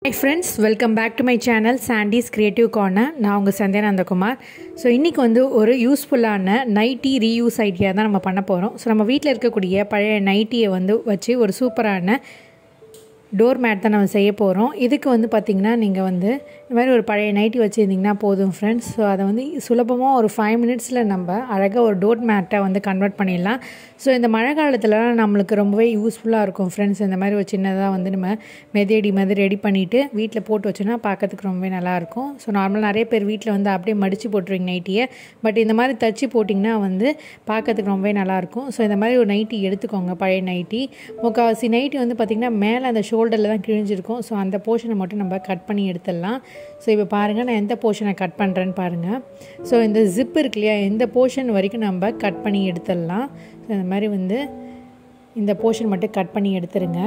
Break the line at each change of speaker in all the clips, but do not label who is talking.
high friends welcome back to my channel Sandy's creative corner நான் உங்கள் Sandhya Nandakumar so இன்றைக்கி வந்து ஒரு யூஸ்ஃபுல்லான நைட்டி ரீயூஸ் ஐடியா தான் நம்ம பண்ண போகிறோம் ஸோ நம்ம வீட்டில் இருக்கக்கூடிய பழைய நைட்டியை வந்து வச்சு ஒரு சூப்பரான டோர் மேட் தான் நம்ம செய்ய போகிறோம் இதுக்கு வந்து பார்த்திங்கன்னா நீங்கள் வந்து இந்த மாதிரி ஒரு பழைய நைட்டி வச்சுருந்திங்கன்னா போதும் ஃப்ரெண்ட்ஸ் ஸோ அதை வந்து சுலபமாக ஒரு ஃபைவ் மினிட்ஸில் நம்ம அழகாக ஒரு டோர் மேட்டை வந்து கன்வெர்ட் பண்ணிடலாம் ஸோ இந்த மழை காலத்துலலாம் நம்மளுக்கு ரொம்பவே யூஸ்ஃபுல்லாக இருக்கும் ஃப்ரெண்ட்ஸ் இந்த மாதிரி ஒரு சின்னதாக வந்து நம்ம மெதேடி மாதிரி ரெடி பண்ணிவிட்டு வீட்டில் போட்டு வச்சோன்னா பார்க்கறதுக்கு ரொம்பவே நல்லாயிருக்கும் ஸோ நார்மலாக நிறைய பேர் வீட்டில் வந்து அப்படியே மடித்து போட்டுருவீங்க நைட்டியை பட் இந்த மாதிரி தச்சு போட்டிங்கன்னா வந்து பார்க்கறதுக்கு ரொம்பவே நல்லாயிருக்கும் ஸோ இந்த மாதிரி ஒரு நைட்டி எடுத்துக்கோங்க பழைய நைட்டி முக்கால்வாசி நைட்டி வந்து பார்த்திங்கன்னா மேலே அந்த ஷோல்டரில் தான் கிழிஞ்சிருக்கும் ஸோ அந்த போர்ஷனை மட்டும் நம்ம கட் பண்ணி எடுத்துடலாம் ஸோ இப்போ பாருங்கள் நான் எந்த போர்ஷனை கட் பண்ணுறேன்னு பாருங்கள் ஸோ இந்த ஜிப் இருக்கு இல்லையா எந்த போர்ஷன் வரைக்கும் நம்ம கட் பண்ணி எடுத்துடலாம் ஸோ இந்த மாதிரி வந்து இந்த போர்ஷன் மட்டும் கட் பண்ணி எடுத்துருங்க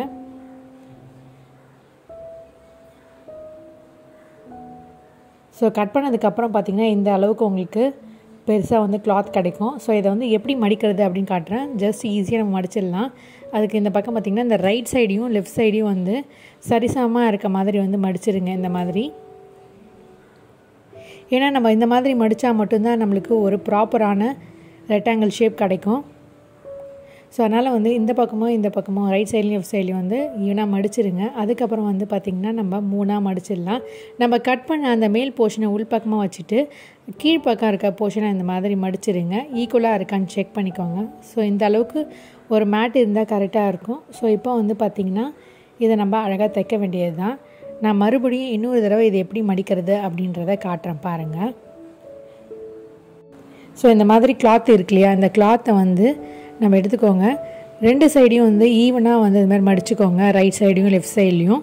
ஸோ கட் பண்ணதுக்கப்புறம் பார்த்திங்கன்னா இந்த அளவுக்கு உங்களுக்கு பெருசாக வந்து கிளாத் கிடைக்கும் ஸோ இதை வந்து எப்படி மடிக்கிறது அப்படின்னு காட்டுறேன் ஜஸ்ட் ஈஸியாக நம்ம மடிச்சிடலாம் அதுக்கு இந்த பக்கம் பார்த்திங்கன்னா இந்த ரைட் சைடையும் லெஃப்ட் சைடையும் வந்து சரிசமமாக இருக்க மாதிரி வந்து மடிச்சிருங்க இந்த மாதிரி ஏன்னா நம்ம இந்த மாதிரி மடித்தா மட்டும்தான் நம்மளுக்கு ஒரு ப்ராப்பரான ரெக்டாங்கிள் ஷேப் கிடைக்கும் ஸோ அதனால் வந்து இந்த பக்கமும் இந்த பக்கமும் ரைட் சைட்லேயும் லெஃப்ட் சைட்லேயும் வந்து ஈவனாக மடிச்சிருங்க அதுக்கப்புறம் வந்து பார்த்திங்கன்னா நம்ம மூணாக மடிச்சிடலாம் நம்ம கட் பண்ண அந்த மேல் போர்ஷனை உள்பக்கமாக வச்சுட்டு கீழ்ப்பக்கம் இருக்க போர்ஷனை இந்த மாதிரி மடிச்சிருங்க ஈக்குவலாக இருக்கான்னு செக் பண்ணிக்கோங்க ஸோ இந்த அளவுக்கு ஒரு மேட் இருந்தால் கரெக்டாக இருக்கும் ஸோ இப்போ வந்து பார்த்திங்கன்னா இதை நம்ம அழகாக தைக்க வேண்டியது தான் நான் மறுபடியும் இன்னொரு தடவை இதை எப்படி மடிக்கிறது அப்படின்றத காட்டுறேன் பாருங்கள் ஸோ இந்த மாதிரி கிளாத் இருக்கு இல்லையா இந்த கிளாத்தை வந்து நம்ம எடுத்துக்கோங்க ரெண்டு சைடையும் வந்து ஈவனாக வந்து இது மாதிரி மடிச்சுக்கோங்க ரைட் சைடையும் லெஃப்ட் சைட்லேயும்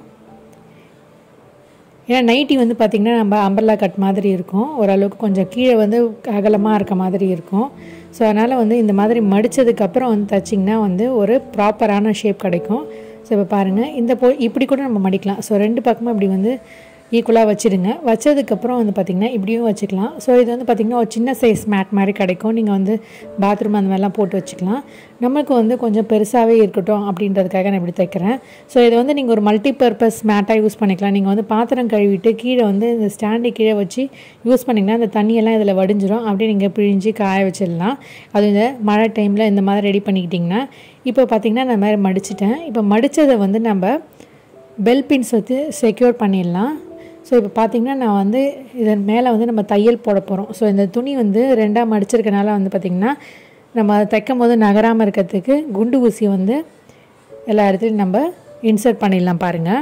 ஏன்னா நைட்டி வந்து பார்த்திங்கன்னா நம்ம அம்பர்லா கட் மாதிரி இருக்கும் ஓரளவுக்கு கொஞ்சம் கீழே வந்து அகலமாக இருக்க மாதிரி இருக்கும் ஸோ அதனால் வந்து இந்த மாதிரி மடித்ததுக்கப்புறம் வந்து தைச்சிங்கன்னா வந்து ஒரு ப்ராப்பரான ஷேப் கிடைக்கும் ஸோ இப்போ பாருங்கள் இந்த போ இப்படி கூட நம்ம மடிக்கலாம் ஸோ ரெண்டு பக்கமும் இப்படி வந்து ஈக்குவலாக வச்சுடுங்க வச்சதுக்கப்புறம் வந்து பார்த்திங்கன்னா இப்படியும் வச்சுக்கலாம் ஸோ இது வந்து பார்த்திங்கன்னா ஒரு சின்ன சைஸ் மேட் மாதிரி கிடைக்கும் நீங்கள் வந்து பாத்ரூம் அந்த மாதிரிலாம் போட்டு வச்சுக்கலாம் நமக்கு வந்து கொஞ்சம் பெருசாகவே இருக்கட்டும் அப்படின்றதுக்காக நான் இப்படி தைக்கிறேன் ஸோ இதை வந்து நீங்கள் ஒரு மல்டி பர்பஸ் மேட்டாக யூஸ் பண்ணிக்கலாம் நீங்கள் வந்து பாத்திரம் கழுவிட்டு கீழே வந்து இந்த ஸ்டாண்டு கீழே வச்சு யூஸ் பண்ணிங்கன்னா இந்த தண்ணியெல்லாம் இதில் வடிஞ்சிரும் அப்படியே நீங்கள் பிழிஞ்சு காய வச்சிடலாம் அது இந்த மழை டைமில் இந்த மாதிரி ரெடி பண்ணிக்கிட்டிங்கன்னா இப்போ பார்த்திங்கன்னா நான் மாதிரி மடிச்சிட்டேன் இப்போ மடித்ததை வந்து நம்ம பெல் பின்ஸ் வச்சு செக்யூர் பண்ணிடலாம் ஸோ இப்போ பார்த்திங்கன்னா நான் வந்து இதன் மேலே வந்து நம்ம தையல் போட போகிறோம் ஸோ இந்த துணி வந்து ரெண்டாக மடிச்சிருக்கனால வந்து பார்த்திங்கன்னா நம்ம தைக்கும் போது நகராமல் இருக்கிறதுக்கு குண்டு ஊசி வந்து எல்லா இடத்துலையும் நம்ம இன்சர்ட் பண்ணிடலாம் பாருங்கள்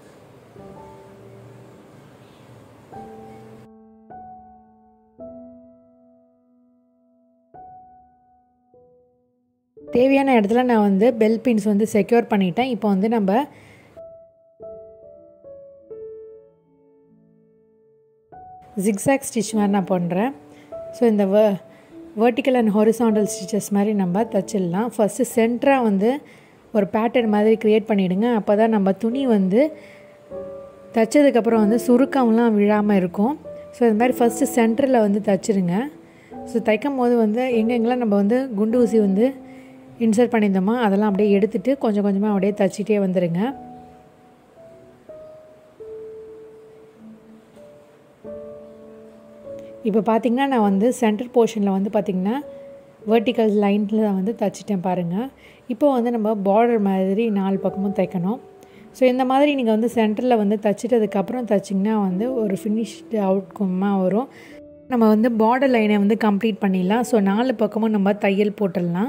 தேவையான இடத்துல நான் வந்து பெல் பின்ஸ் வந்து செக்யூர் பண்ணிட்டேன் இப்போ வந்து நம்ம ஜிக்ஸாக் ஸ்டிச் மாதிரி நான் பண்ணுறேன் ஸோ இந்த வ வேர்ட்டிக்கல் அண்ட் ஹொரிசாண்டல் ஸ்டிச்சஸ் மாதிரி நம்ம தச்சிடலாம் ஃபஸ்ட்டு சென்டராக வந்து ஒரு பேட்டர்ன் மாதிரி க்ரியேட் பண்ணிவிடுங்க அப்போ தான் நம்ம துணி வந்து தைச்சதுக்கப்புறம் வந்து சுருக்கம்லாம் விழாமல் இருக்கும் ஸோ இது மாதிரி ஃபஸ்ட்டு சென்டரில் வந்து தைச்சிருங்க ஸோ தைக்கும் போது வந்து எங்கெங்கெல்லாம் நம்ம வந்து குண்டு ஊசி வந்து இன்சர்ட் பண்ணியிருந்தோமோ அதெல்லாம் அப்படியே எடுத்துகிட்டு கொஞ்சம் கொஞ்சமாக அப்படியே தைச்சிட்டே வந்துடுங்க இப்போ பார்த்திங்கன்னா நான் வந்து சென்டர் போர்ஷனில் வந்து பார்த்திங்கன்னா வேர்ட்டிக்கல் லைனில் வந்து தைச்சிட்டேன் பாருங்கள் இப்போ வந்து நம்ம பார்டர் மாதிரி நாலு பக்கமும் தைக்கணும் ஸோ இந்த மாதிரி நீங்கள் வந்து சென்டரில் வந்து தைச்சிட்டதுக்கப்புறம் தைச்சிங்கன்னா வந்து ஒரு ஃபினிஷ்டு அவுட்கமாக வரும் நம்ம வந்து பார்டர் லைனை வந்து கம்ப்ளீட் பண்ணிடலாம் ஸோ நாலு பக்கமும் நம்ம தையல் போட்டுடலாம்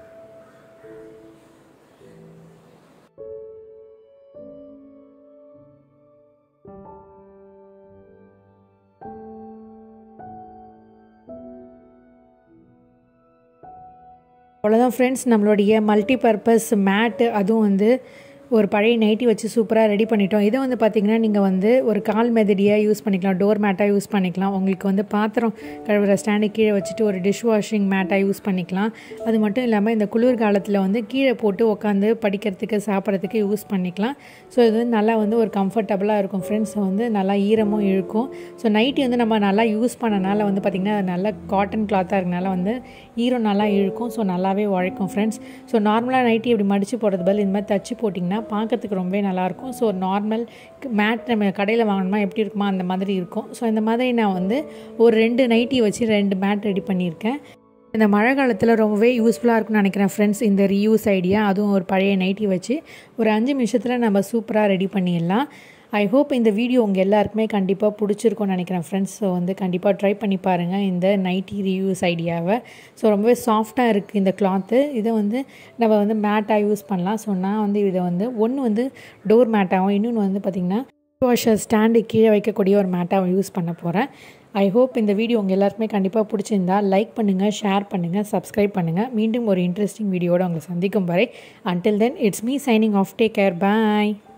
அவ்வளோதான் ஃப்ரெண்ட்ஸ் நம்மளுடைய மல்டி பர்பஸ் மேட்டு அதுவும் வந்து ஒரு பழைய நைட்டி வச்சு சூப்பராக ரெடி பண்ணிட்டோம் இதை வந்து பார்த்திங்கன்னா நீங்கள் வந்து ஒரு கால் மெதடியாக யூஸ் பண்ணிக்கலாம் டோர் மேட்டாக யூஸ் பண்ணிக்கலாம் உங்களுக்கு வந்து பாத்திரம் கழுவுற ஸ்டாண்டு கீழே வச்சுட்டு ஒரு டிஷ் வாஷிங் மேட்டாக யூஸ் பண்ணிக்கலாம் அது மட்டும் இல்லாமல் இந்த குளிர் காலத்தில் வந்து கீழே போட்டு உட்காந்து படிக்கிறதுக்கு சாப்பிட்றதுக்கு யூஸ் பண்ணிக்கலாம் ஸோ இது வந்து நல்லா வந்து ஒரு கம்ஃபர்டபுளாக இருக்கும் ஃப்ரெண்ட்ஸ் வந்து நல்லா ஈரமும் இழுக்கும் ஸோ நைட்டி வந்து நம்ம நல்லா யூஸ் பண்ணனால வந்து பார்த்திங்கன்னா அது நல்லா காட்டன் கிளாத்தாக இருக்கனால வந்து ஈரம் நல்லா இழுக்கும் ஸோ நல்லாவே உழைக்கும் ஃப்ரெண்ட்ஸ் ஸோ நார்மலாக நைட்டி இப்படி மடித்து போடுறது பதில் இந்த மாதிரி தச்சு போட்டிங்கன்னா பார்க்கறதுக்கு ரொம்பவே நல்லாயிருக்கும் ஸோ நார்மல் மேட் நம்ம கடையில் வாங்கணுமா எப்படி இருக்குமா அந்த மாதிரி இருக்கும் ஸோ இந்த மாதிரி நான் வந்து ஒரு ரெண்டு நைட்டி வச்சு ரெண்டு மேட் ரெடி பண்ணியிருக்கேன் இந்த மழை காலத்தில் ரொம்பவே யூஸ்ஃபுல்லாக இருக்கும்னு நினைக்கிறேன் ஃப்ரெண்ட்ஸ் இந்த ரீயூஸ் ஐடியா அதுவும் ஒரு பழைய நைட்டி வச்சு ஒரு அஞ்சு நிமிஷத்தில் நம்ம சூப்பராக ரெடி பண்ணிடலாம் ஐ ஹோப் இந்த வீடியோ உங்கள் எல்லாருக்குமே கண்டிப்பாக பிடிச்சிருக்கும்னு நினைக்கிறேன் ஃப்ரெண்ட்ஸ் ஸோ வந்து கண்டிப்பாக ட்ரை பண்ணி பாருங்கள் இந்த நைட்டி ரீயூஸ் ஐடியாவை ஸோ ரொம்பவே சாஃப்டாக இருக்குது இந்த கிளாத்து இதை வந்து நம்ம வந்து மேட்டாக யூஸ் பண்ணலாம் ஸோ நான் வந்து இதை வந்து ஒன்று வந்து டோர் மேட்டாகவும் இன்னொன்று வந்து பார்த்திங்கன்னா வாஷர் ஸ்டாண்டு கீழே வைக்கக்கூடிய ஒரு மேட்டாகவும் யூஸ் பண்ண போகிறேன் ஐ ஹோப் இந்த வீடியோ உங்கள் எல்லாருக்குமே கண்டிப்பாக பிடிச்சிருந்தா லைக் பண்ணுங்கள் ஷேர் பண்ணுங்கள் சப்ஸ்கிரைப் பண்ணுங்கள் மீண்டும் ஒரு இன்ட்ரெஸ்டிங் வீடியோட உங்களை சந்திக்கும் வரை until then it's me signing off take care bye